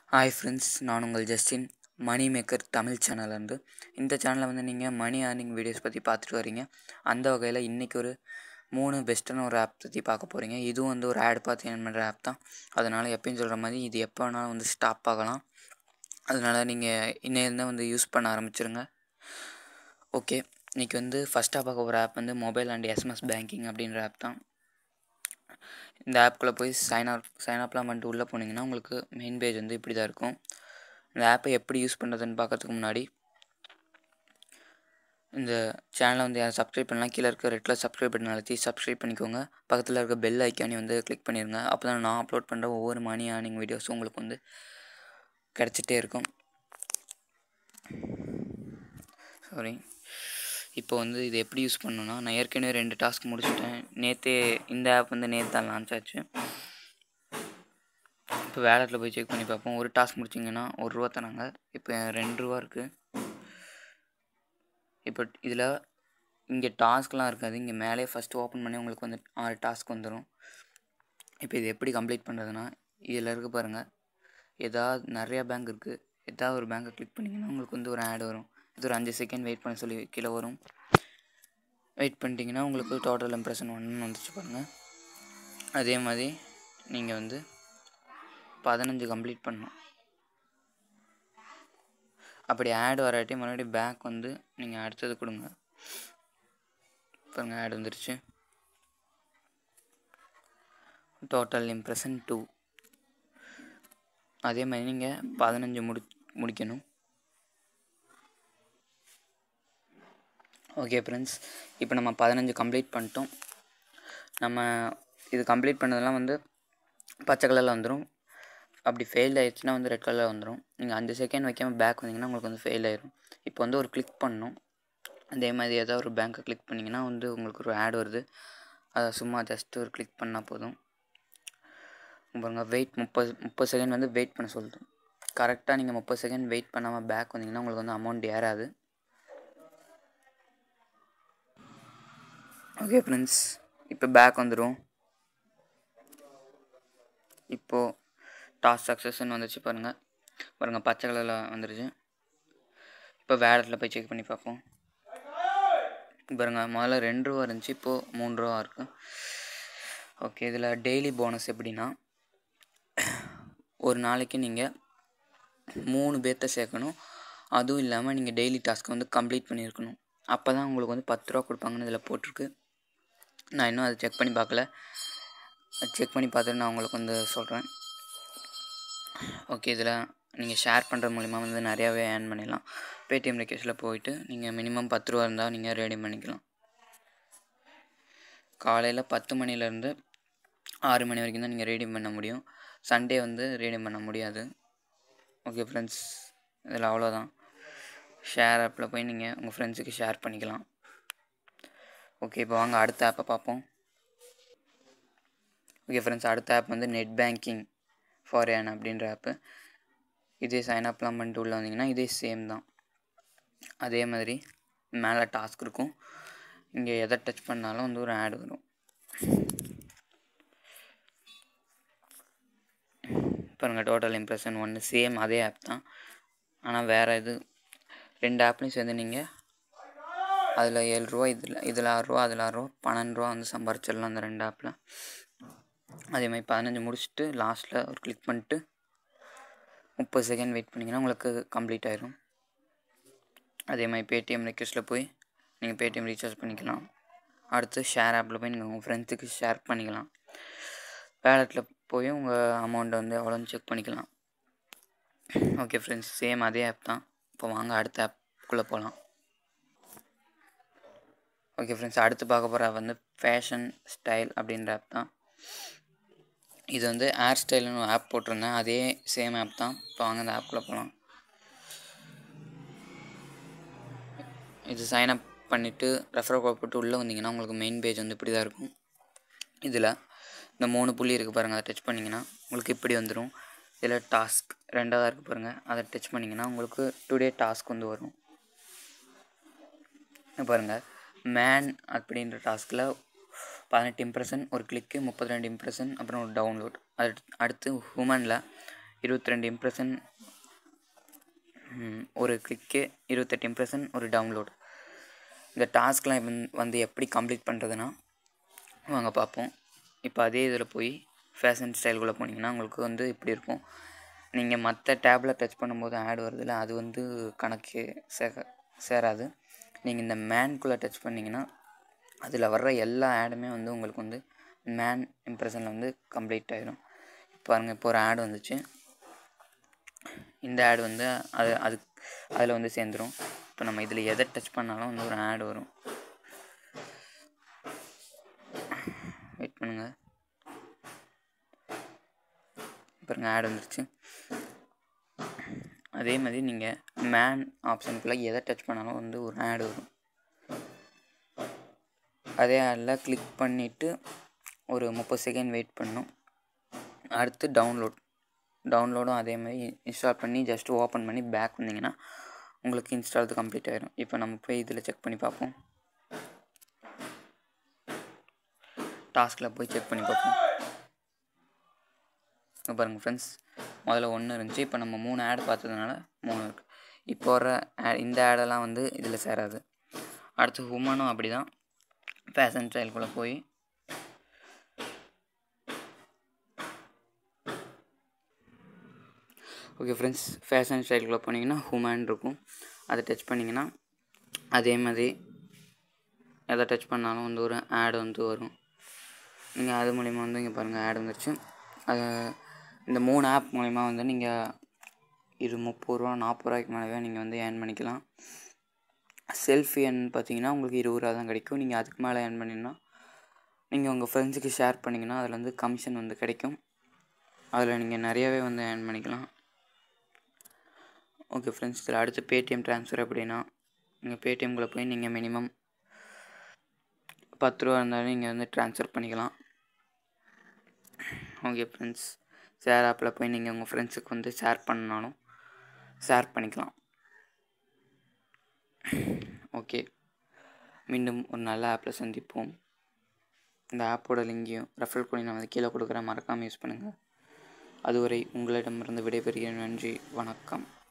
hi friends நான் உங்கள் Justin money maker Tamil சேனல்லேருந்து இந்த சேனலில் வந்து நீங்கள் மணி ஏர்னிங் வீடியோஸ் பற்றி பார்த்துட்டு வரீங்க அந்த வகையில் இன்றைக்கி ஒரு மூணு பெஸ்ட்டான ஒரு ஆப் பற்றி பார்க்க போகிறீங்க இதுவும் வந்து ஒரு ஆட் பார்த்து ஏர்ன் பண்ணுற ஆப் தான் அதனால் எப்பயும் சொல்கிற மாதிரி இது எப்போ வேணாலும் வந்து ஸ்டாப் ஆகலாம் அதனால் நீங்கள் இன்னையிலேருந்து வந்து யூஸ் பண்ண ஆரம்பிச்சிருங்க ஓகே இன்றைக்கி வந்து ஃபஸ்ட்டாக பார்க்க ஒரு ஆப் வந்து மொபைல் அண்ட் எஸ்எம்எஸ் பேங்கிங் அப்படின்ற ஆப் தான் இந்த ஆப்குள்ளே போய் சைன் அப் சைன் அப்லாம் பண்ணிட்டு உள்ளே போனீங்கன்னா உங்களுக்கு மெயின் பேஜ் வந்து இப்படி தான் இருக்கும் இந்த ஆப்பை எப்படி யூஸ் பண்ணுறதுன்னு பார்க்கறதுக்கு முன்னாடி இந்த சேனலை வந்து யாரும் சப்ஸ்கிரைப் பண்ணலாம் கீழே இருக்க ரெட்டில் சப்ஸ்கிரைப் பட்டன் அழுத்தி சப்ஸ்கிரைப் பண்ணிக்கோங்க பக்கத்தில் இருக்க பெல் ஐக்கானி வந்து கிளிக் பண்ணிடுங்க அப்போ தான் நான் அப்லோட் பண்ணுற ஒவ்வொரு மணி ஏர்னிங் வீடியோஸும் உங்களுக்கு வந்து கிடச்சிட்டே இருக்கும் சாரி இப்போ வந்து இது எப்படி யூஸ் பண்ணணும்னா நான் ஏற்கனவே ரெண்டு டாஸ்க் முடிச்சிட்டேன் நேற்றே இந்த ஆப் வந்து நேற்று தான் லான்ச் ஆச்சு இப்போ வேலட்டில் போய் செக் பண்ணி பார்ப்போம் ஒரு டாஸ்க் முடிச்சிங்கன்னா ஒரு ரூபா தராங்க இப்போ ரெண்டு ரூபா இருக்குது இப்போ இதில் இங்கே டாஸ்க்லாம் இருக்காது இங்கே மேலே ஃபஸ்ட்டு ஓப்பன் பண்ணி உங்களுக்கு வந்து ஆறு டாஸ்க் வந்துடும் இப்போ இது எப்படி கம்ப்ளீட் பண்ணுறதுனா இதில் இருக்க பாருங்கள் ஏதாவது நிறையா பேங்க் இருக்குது ஏதாவது ஒரு பேங்க்கை கிளிக் பண்ணிங்கன்னா உங்களுக்கு வந்து ஒரு ஆட் வரும் இது ஒரு அஞ்சு செகண்ட் வெயிட் பண்ண சொல்லி கீழே வரும் வெயிட் பண்ணிட்டீங்கன்னா உங்களுக்கு டோட்டல் இம்ப்ரெஷன் ஒன்று வந்துச்சு பாருங்கள் அதே மாதிரி நீங்கள் வந்து பதினஞ்சு கம்ப்ளீட் பண்ணணும் அப்படி ஆட் வராட்டி மறுபடியும் பேக் வந்து நீங்கள் அடுத்தது கொடுங்க பாருங்கள் ஆட் வந்துருச்சு டோட்டல் இம்ப்ரெஷன் டூ அதே மாதிரி நீங்கள் பதினஞ்சு முடி முடிக்கணும் ஓகே ஃப்ரெண்ட்ஸ் இப்போ நம்ம பதினஞ்சு கம்ப்ளீட் பண்ணிட்டோம் நம்ம இது கம்ப்ளீட் பண்ணதெல்லாம் வந்து பச்சை கலரில் வந்துடும் அப்படி ஃபெயில் ஆயிடுச்சுன்னா வந்து ரெட் கலரில் வந்துடும் நீங்கள் அஞ்சு செகண்ட் வைக்காமல் பேக் வந்தீங்கன்னா உங்களுக்கு வந்து ஃபெயில் ஆயிரும் இப்போ வந்து ஒரு கிளிக் பண்ணணும் அதே மாதிரி ஏதாவது ஒரு பேங்க்கை கிளிக் பண்ணிங்கன்னா வந்து உங்களுக்கு ஒரு ஆட் வருது அதை சும்மா ஜஸ்ட் ஒரு கிளிக் பண்ணால் போதும் பாருங்க வெயிட் முப்பது முப்பது செகண்ட் வந்து வெயிட் பண்ண சொல்லுது கரெக்டாக நீங்கள் முப்பது செகண்ட் வெயிட் பண்ணாமல் பேக் வந்தீங்கன்னா உங்களுக்கு வந்து அமௌண்ட் ஏறாது ஓகே ஃப்ரெண்ட்ஸ் இப்போ பேக் வந்துடும் இப்போது டாஸ் சக்ஸஸ்ன்னு வந்துச்சு பாருங்கள் பாருங்கள் பச்சை கலரில் வந்துருச்சு இப்போ வேலட்டில் போய் செக் பண்ணி பார்ப்போம் பாருங்கள் முதல்ல ரெண்டு ரூபா இருந்துச்சு இப்போது மூணு ரூபா இருக்குது ஓகே இதில் டெய்லி போனஸ் எப்படின்னா ஒரு நாளைக்கு நீங்கள் மூணு பேர்த்த சேர்க்கணும் அதுவும் இல்லாமல் நீங்கள் டெய்லி டாஸ்க்கை வந்து கம்ப்ளீட் பண்ணியிருக்கணும் அப்போ தான் உங்களுக்கு வந்து பத்து ரூபா கொடுப்பாங்கன்னு இதில் போட்டிருக்கு நான் இன்னும் அதை செக் பண்ணி பார்க்கல செக் பண்ணி பார்த்துட்டு நான் உங்களுக்கு வந்து சொல்கிறேன் ஓகே இதில் நீங்கள் ஷேர் பண்ணுறது மூலிமா வந்து நிறையாவே ஏர்ன் பண்ணிடலாம் பேடிஎம் ரெக்வஸ்ட்டில் போயிட்டு நீங்கள் மினிமம் பத்து ரூபா இருந்தால் நீங்கள் ரெடி பண்ணிக்கலாம் காலையில் பத்து மணிலேருந்து ஆறு மணி வரைக்கும் தான் நீங்கள் ரீடிங் பண்ண முடியும் சண்டே வந்து ரீடிங் பண்ண முடியாது ஓகே ஃப்ரெண்ட்ஸ் இதில் அவ்வளோதான் ஷேர் ஆப்பில் போய் நீங்கள் உங்கள் ஃப்ரெண்ட்ஸுக்கு ஷேர் பண்ணிக்கலாம் ஓகே இப்போ வாங்க அடுத்த ஆப்பை பார்ப்போம் ஓகே ஃப்ரெண்ட்ஸ் அடுத்த ஆப் வந்து நெட் பேங்கிங் ஃபார் ஏன் அப்படின்ற ஆப்பு இதே சைன் அப்லாம் பண்ணிட்டு உள்ளே வந்தீங்கன்னா இதே சேம் தான் அதே மாதிரி மேலே டாஸ்க் இருக்கும் இங்கே எதை டச் பண்ணாலும் வந்து ஒரு ஆட் வரும் பாருங்கள் டோட்டல் இம்ப்ரெஷன் ஒன்று சேம் அதே ஆப் தான் ஆனால் வேறு இது ரெண்டு ஆப்லேயும் சேர்ந்து நீங்கள் அதில் ஏழு ரூபா இதில் இதில் ஆறு ரூபா அதில் ஆறு ரூபா பன்னெண்டு ரூபா வந்து சம்பாரிச்சிடலாம் அந்த ரெண்டு ஆப்பில் அதே மாதிரி பதினஞ்சு முடிச்சுட்டு லாஸ்ட்டில் ஒரு கிளிக் பண்ணிட்டு முப்பது செகண்ட் வெயிட் பண்ணிங்கன்னா உங்களுக்கு கம்ப்ளீட் ஆயிரும் அதே மாதிரி பேடிஎம் ரெக்வஸ்ட்டில் போய் நீங்கள் பேடிஎம் ரீசார்ஜ் பண்ணிக்கலாம் அடுத்து ஷேர் ஆப்பில் போய் நீங்கள் உங்கள் ஃப்ரெண்ட்ஸுக்கு ஷேர் பண்ணிக்கலாம் வேலட்டில் போய் உங்கள் அமௌண்ட்டை வந்து எவ்வளோன்னு செக் பண்ணிக்கலாம் ஓகே ஃப்ரெண்ட்ஸ் சேம் அதே ஆப் தான் இப்போ வாங்க அடுத்த ஆப்குள்ளே போகலாம் ஓகே ஃப்ரெண்ட்ஸ் அடுத்து பார்க்க போகிற வந்து ஃபேஷன் ஸ்டைல் அப்படின்ற ஆப் தான் இது வந்து ஹேர் ஸ்டைல்னு ஒரு ஆப் போட்டிருந்தேன் அதே சேம் ஆப் தான் இப்போ வாங்க அந்த ஆப்குள்ளே போகலாம் இது சைன் அப் பண்ணிவிட்டு ரெஃபர் கோட் போட்டு உள்ளே வந்தீங்கன்னா உங்களுக்கு மெயின் பேஜ் வந்து இப்படி தான் இருக்கும் இதில் இந்த மூணு புள்ளி இருக்குது பாருங்கள் அதை டச் பண்ணிங்கன்னா உங்களுக்கு இப்படி வந்துடும் இதில் டாஸ்க் ரெண்டாவதாக இருக்குது பாருங்கள் அதை டச் பண்ணிங்கன்னா உங்களுக்கு டுடே டாஸ்க் வந்து வரும் பாருங்கள் மேன் அப்படின்ற டாஸ்கில் பதினெட்டு இம்ப்ரெஷன் ஒரு கிளிக்கு முப்பத்தி ரெண்டு இம்ப்ரெஷன் அப்புறம் ஒரு டவுன்லோட் அது அடுத்து ஹுமனில் இருபத்தி ரெண்டு இம்ப்ரெஷன் ஒரு கிளிக்கு இருபத்தெட்டு இம்ப்ரெஷன் ஒரு டவுன்லோட் இந்த டாஸ்க்லாம் வந்து எப்படி கம்ப்ளீட் பண்ணுறதுன்னா வாங்க பார்ப்போம் இப்போ அதே இதில் போய் ஃபேஷன் ஸ்டைல்குள்ளே போனீங்கன்னா உங்களுக்கு வந்து இப்படி இருக்கும் நீங்கள் மற்ற டேப்பில் டச் பண்ணும்போது ஆட் வருதுல்ல அது வந்து கணக்கு சேர சேராது நீங்கள் இந்த மேன்குள்ளே டச் பண்ணிங்கன்னா அதில் வர்ற எல்லா ஆடுமே வந்து உங்களுக்கு வந்து மேன் இம்ப்ரெஷனில் வந்து கம்ப்ளீட் ஆகிடும் பாருங்கள் இப்போ ஒரு ஆடு வந்துச்சு இந்த ஆடு வந்து அது அது அதில் வந்து சேர்ந்துடும் இப்போ நம்ம இதில் எதை டச் பண்ணாலும் வந்து ஒரு ஆடு வரும் வெயிட் பண்ணுங்கள் பாருங்கள் ஆட் வந்துருச்சு அதே மாதிரி நீங்கள் மேன் ஆப்ஷனுக்குள்ளே எதை டச் பண்ணாலும் வந்து ஒரு ஆடு வரும் அதே ஆடில் கிளிக் பண்ணிவிட்டு ஒரு முப்பது செகண்ட் வெயிட் பண்ணணும் அடுத்து டவுன்லோட் டவுன்லோடும் அதே மாதிரி இன்ஸ்டால் பண்ணி ஜஸ்ட்டு ஓப்பன் பண்ணி பேக் வந்தீங்கன்னா உங்களுக்கு இன்ஸ்டால் கம்ப்ளீட் ஆயிரும் இப்போ நம்ம போய் இதில் செக் பண்ணி பார்ப்போம் டாஸ்கில் போய் செக் பண்ணி பார்ப்போம் இங்கே பாருங்கள் ஃப்ரெண்ட்ஸ் முதல்ல ஒன்று இருந்துச்சு இப்போ நம்ம மூணு ஆட் பார்த்ததுனால மூணு இருக்குது இப்போ வர ஆட் இந்த ஆடெல்லாம் வந்து இதில் சேராது அடுத்து ஹுமனும் அப்படி தான் ஃபேஷன் ஸ்டைல்குள்ளே போய் ஓகே ஃப்ரெண்ட்ஸ் ஃபேஷன் ஸ்டைல்குள்ளே போனீங்கன்னா ஹுமன் இருக்கும் அதை டச் பண்ணிங்கன்னா அதே மாதிரி எதை டச் பண்ணாலும் வந்து ஒரு ஆட் வந்து வரும் நீங்கள் அது மூலிமா வந்து இங்கே பாருங்கள் ஆட் வந்துருச்சு அது இந்த மூணு ஆப் மூலிமா வந்து நீங்கள் இது முப்பது ரூபா நாற்பது ரூபாய்க்கு மேலே நீங்கள் வந்து ஏர்ன் பண்ணிக்கலாம் செல்ஃபி ஏர்ன் பார்த்தீங்கன்னா உங்களுக்கு இருபது ரூபா தான் கிடைக்கும் நீங்கள் அதுக்கு மேலே ஏர்ன் பண்ணிங்கன்னா நீங்கள் உங்கள் ஃப்ரெண்ட்ஸுக்கு ஷேர் பண்ணிங்கன்னா அதில் வந்து கமிஷன் வந்து கிடைக்கும் அதில் நீங்கள் நிறையவே வந்து ஏர்ன் பண்ணிக்கலாம் ஓகே ஃப்ரெண்ட்ஸ் இதில் அடுத்து பேடிஎம் ட்ரான்ஸ்ஃபர் அப்படின்னா நீங்கள் பேடிஎம்குள்ளே போய் நீங்கள் மினிமம் பத்து ரூபா இருந்தாலும் நீங்கள் வந்து ட்ரான்ஸ்ஃபர் பண்ணிக்கலாம் ஓகே ஃப்ரெண்ட்ஸ் ஷேர் ஆப்பில் போய் நீங்கள் உங்கள் ஃப்ரெண்ட்ஸுக்கு வந்து ஷேர் பண்ணாலும் ஷேர் பண்ணிக்கலாம் ஓகே மீண்டும் ஒரு நல்ல ஆப்பில் சந்திப்போம் இந்த ஆப்போட லிங்கையும் ரெஃபரல் கோடி நான் வந்து கீழே கொடுக்குறேன் மறக்காமல் யூஸ் பண்ணுங்கள் அதுவரை உங்களிடமிருந்து விடைபெறுகிறேன் நன்றி வணக்கம்